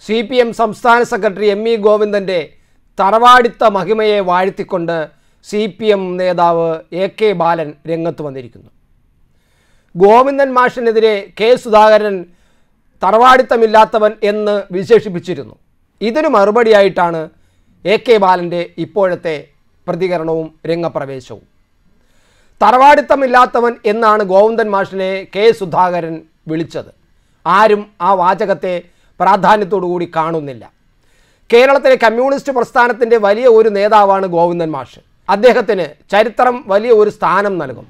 C P M സംസ്ഥാന secretary M E ഗോവിന്ദൻ്റെ തറവാടിത്ത മഹിമയെ വാഴ്ത്തിക്കൊണ്ട് സി പി എം നേതാവ് എ കെ ബാലൻ രംഗത്ത് വന്നിരിക്കുന്നു ഗോവിന്ദൻ മാഷിനെതിരെ കെ സുധാകരൻ തറവാടിത്തമില്ലാത്തവൻ എന്ന് വിശേഷിപ്പിച്ചിരുന്നു ഇതിനു മറുപടിയായിട്ടാണ് എ കെ ബാലൻ്റെ ഇപ്പോഴത്തെ പ്രതികരണവും രംഗപ്രവേശവും തറവാടിത്തമില്ലാത്തവൻ എന്നാണ് ഗോവിന്ദൻ മാഷിനെ കെ സുധാകരൻ വിളിച്ചത് ആരും ആ വാചകത്തെ പ്രാധാന്യത്തോടു കൂടി കാണുന്നില്ല കേരളത്തിലെ കമ്മ്യൂണിസ്റ്റ് പ്രസ്ഥാനത്തിൻ്റെ വലിയ ഒരു നേതാവാണ് ഗോവിന്ദൻ മാഷ് അദ്ദേഹത്തിന് ചരിത്രം വലിയ ഒരു സ്ഥാനം നൽകും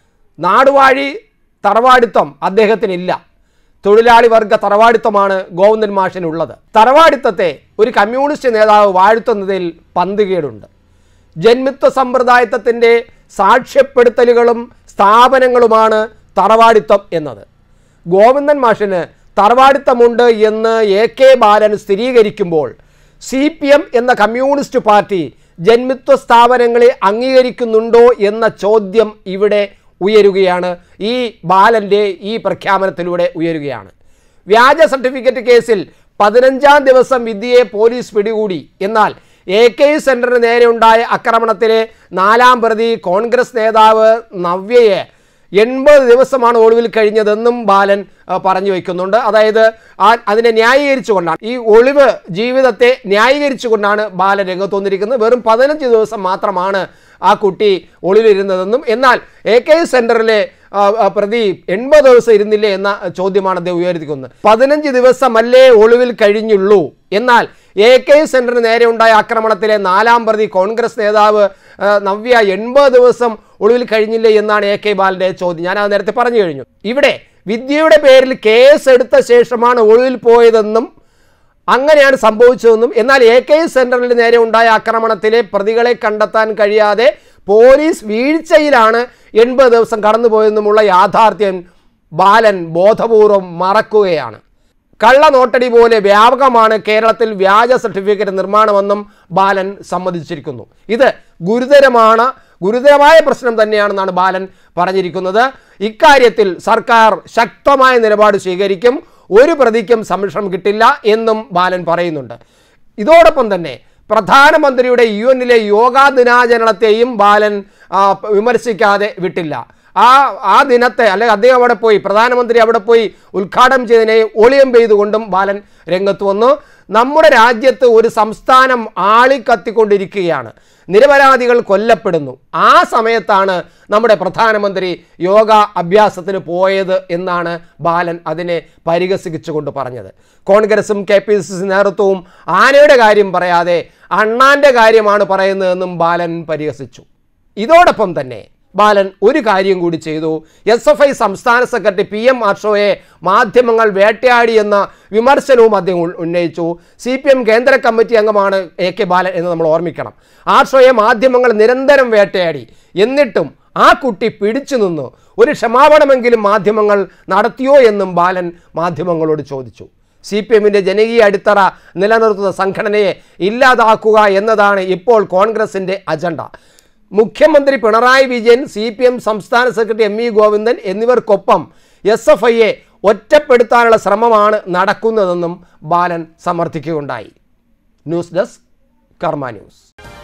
നാടുവാഴി തറവാടിത്തം അദ്ദേഹത്തിനില്ല തൊഴിലാളി വർഗ തറവാടിത്തമാണ് ഗോവിന്ദൻ മാഷിനുള്ളത് തറവാടിത്തത്തെ ഒരു കമ്മ്യൂണിസ്റ്റ് നേതാവ് വാഴ്ത്തുന്നതിൽ പന്തുകേടുണ്ട് ജന്മിത്വ സമ്പ്രദായത്വത്തിൻ്റെ സാക്ഷ്യപ്പെടുത്തലുകളും സ്ഥാപനങ്ങളുമാണ് തറവാടിത്തം എന്നത് ഗോവിന്ദൻ മാഷിന് തറവാടിത്തമുണ്ട് എന്ന് എ കെ ബാലൻ സ്ഥിരീകരിക്കുമ്പോൾ സി പി എം എന്ന കമ്മ്യൂണിസ്റ്റ് പാർട്ടി ജന്മിത്വ സ്ഥാപനങ്ങളെ അംഗീകരിക്കുന്നുണ്ടോ എന്ന ചോദ്യം ഇവിടെ ഉയരുകയാണ് ഈ ബാലൻ്റെ ഈ പ്രഖ്യാപനത്തിലൂടെ ഉയരുകയാണ് വ്യാജ സർട്ടിഫിക്കറ്റ് കേസിൽ പതിനഞ്ചാം ദിവസം വിദ്യയെ പോലീസ് പിടികൂടി എന്നാൽ എ കെ സെൻറ്ററിന് നേരെ ഉണ്ടായ ആക്രമണത്തിലെ നാലാം പ്രതി കോൺഗ്രസ് നേതാവ് നവ്യയെ എൺപത് ദിവസമാണ് ഒളിവിൽ കഴിഞ്ഞതെന്നും ബാലൻ ആ, പറഞ്ഞു വയ്ക്കുന്നുണ്ട് അതായത് ആ അതിനെ ന്യായീകരിച്ചുകൊണ്ടാണ് ഈ ഒളിവ് ജീവിതത്തെ ന്യായീകരിച്ചുകൊണ്ടാണ് ബാലൻ രംഗത്ത് വന്നിരിക്കുന്നത് വെറും പതിനഞ്ച് ദിവസം മാത്രമാണ് ആ കുട്ടി ഒളിവിലിരുന്നതെന്നും എന്നാൽ എ കെ സെൻറ്ററിലെ ആ, ആ, പ്രതി എൺപത് ദിവസം ഇരുന്നില്ലേ എന്ന ചോദ്യമാണ് അദ്ദേഹം ഉയർത്തിക്കുന്നത് പതിനഞ്ച് ദിവസമല്ലേ ഒളിവിൽ കഴിഞ്ഞുള്ളൂ എന്നാൽ എ കെ സെന്ററിന് നേരെ ഉണ്ടായ ആക്രമണത്തിലെ നാലാം പ്രതി കോൺഗ്രസ് നേതാവ് ആ, നവ്യ എൺപത് ദിവസം ഒളിവിൽ കഴിഞ്ഞില്ലേ എന്നാണ് എ കെ ബാലന്റെ ചോദ്യം ഞാൻ അത് നേരത്തെ പറഞ്ഞു കഴിഞ്ഞു ഇവിടെ വിദ്യയുടെ പേരിൽ കേസ് എടുത്ത ശേഷമാണ് ഒളിവിൽ പോയതെന്നും അങ്ങനെയാണ് സംഭവിച്ചതെന്നും എന്നാൽ എ കെ സെൻറ്ററിൽ നേരെ ഉണ്ടായ ആക്രമണത്തിലെ പ്രതികളെ കണ്ടെത്താൻ കഴിയാതെ പോലീസ് വീഴ്ചയിലാണ് എൺപത് ദിവസം കടന്നുപോയെന്നുമുള്ള യാഥാർത്ഥ്യം ബാലൻ ബോധപൂർവം മറക്കുകയാണ് കള്ള നോട്ടടി പോലെ വ്യാപകമാണ് കേരളത്തിൽ വ്യാജ സർട്ടിഫിക്കറ്റ് നിർമ്മാണമെന്നും ബാലൻ സമ്മതിച്ചിരിക്കുന്നു ഇത് ഗുരുതരമാണ് ഗുരുതരമായ പ്രശ്നം തന്നെയാണെന്നാണ് ബാലൻ പറഞ്ഞിരിക്കുന്നത് ഇക്കാര്യത്തിൽ സർക്കാർ ശക്തമായ നിലപാട് സ്വീകരിക്കും ഒരു പ്രതിക്കും സംരക്ഷണം കിട്ടില്ല എന്നും ബാലൻ പറയുന്നുണ്ട് ഇതോടൊപ്പം തന്നെ പ്രധാനമന്ത്രിയുടെ യു എന്നിലെ യോഗാ ദിനാചരണത്തെയും ബാലൻ ആ, വിമർശിക്കാതെ വിട്ടില്ല ആ ആ ദിനത്തെ അല്ലെങ്കിൽ അദ്ദേഹം അവിടെ പോയി പ്രധാനമന്ത്രി അവിടെ പോയി ഉദ്ഘാടനം ചെയ്തതിനെ ഒളിയം പെയ്തുകൊണ്ടും ബാലൻ രംഗത്ത് വന്നു നമ്മുടെ രാജ്യത്ത് ഒരു സംസ്ഥാനം ആളിക്കത്തിക്കൊണ്ടിരിക്കുകയാണ് നിരപരാധികൾ കൊല്ലപ്പെടുന്നു ആ സമയത്താണ് നമ്മുടെ പ്രധാനമന്ത്രി യോഗ അഭ്യാസത്തിന് പോയത് എന്നാണ് ബാലൻ അതിനെ പരിഹസിച്ചുകൊണ്ട് പറഞ്ഞത് കോൺഗ്രസും കെ പി സി സി നേതൃത്വവും ആനയുടെ കാര്യം പറയാതെ അണ്ണാന്റെ കാര്യമാണ് പറയുന്നതെന്നും ബാലൻ പരിഹസിച്ചു ഇതോടൊപ്പം തന്നെ ബാലൻ ഒരു കാര്യം കൂടി ചെയ്തു എസ് എഫ് ഐ സംസ്ഥാന സെക്രട്ടറി പി എം ആർഷോയെ മാധ്യമങ്ങൾ വേട്ടയാടി എന്ന വിമർശനവും അദ്ദേഹം ഉ- ഉന്നയിച്ചു സി പി എം കേന്ദ്ര കമ്മിറ്റി അംഗമാണ് എ കെ ബാലൻ എന്ന് നമ്മൾ ഓർമ്മിക്കണം ആർഷോയെ മാധ്യമങ്ങൾ നിരന്തരം വേട്ടയാടി എന്നിട്ടും ആ കുട്ടി പിടിച്ചു നിന്നു ഒരു ക്ഷമാപണമെങ്കിലും മാധ്യമങ്ങൾ നടത്തിയോ എന്നും ബാലൻ മാധ്യമങ്ങളോട് ചോദിച്ചു സി പി എമ്മിൻ്റെ ജനകീയ അടിത്തറ നിലനിർത്തുന്ന സംഘടനയെ ഇല്ലാതാക്കുക എന്നതാണ് ഇപ്പോൾ കോൺഗ്രസിൻ്റെ അജണ്ട മുഖ്യമന്ത്രി Pinarayi Vijayan C P M സംസ്ഥാന സെക്രട്ടറി എം ഇ ഗോവിന്ദൻ എന്നിവർക്കൊപ്പം എസ് എഫ് ഐയെ ഒറ്റപ്പെടുത്താനുള്ള ശ്രമമാണ് നടക്കുന്നതെന്നും ബാലൻ സമർത്ഥിക്കുകയുണ്ടായി ന്യൂസ് ഡെസ്ക് കർമ്മ ന്യൂസ്